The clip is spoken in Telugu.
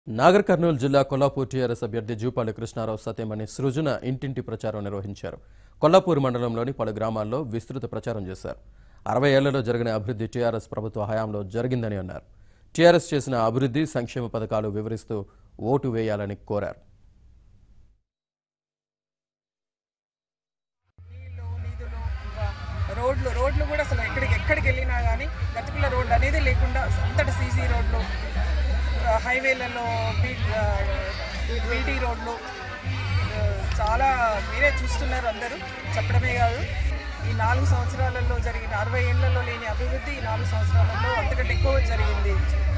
నాగర్ కర్నూలు జిల్లా కొల్లాపూర్ టీఆర్ఎస్ అభ్యర్థి జూపాలి కృష్ణారావు సత్యమణి సృజన ఇంటింటి ప్రచారం నిర్వహించారు కొల్లాపూర్ మండలంలోని పలు గ్రామాల్లో విస్తృత ప్రచారం చేశారు అరవై ఏళ్లలో జరిగిన అభివృద్ధి టీఆర్ఎస్ ప్రభుత్వ హయాంలో జరిగిందని అన్నారు టీఆర్ఎస్ చేసిన అభివృద్ధి సంక్షేమ పథకాలు వివరిస్తూ ఓటు వేయాలని కోరారు నీళ్ళు నిధులు ఇంకా రోడ్లు రోడ్లు కూడా అసలు ఎక్కడికి ఎక్కడికి వెళ్ళినా కానీ గతికుల రోడ్లు అనేది లేకుండా అంతటి సీసీ రోడ్లు ఆ, హైవేలలో బీ బీటీ రోడ్లు ఆ, చాలా మీరే చూస్తున్నారు అందరూ చెప్పడమే కాదు ఈ నాలుగు సంవత్సరాలలో జరిగిన అరవై ఏళ్లలో లేని అభివృద్ధి ఈ నాలుగు సంవత్సరాలలో అంతకంటే ఎక్కువ జరిగింది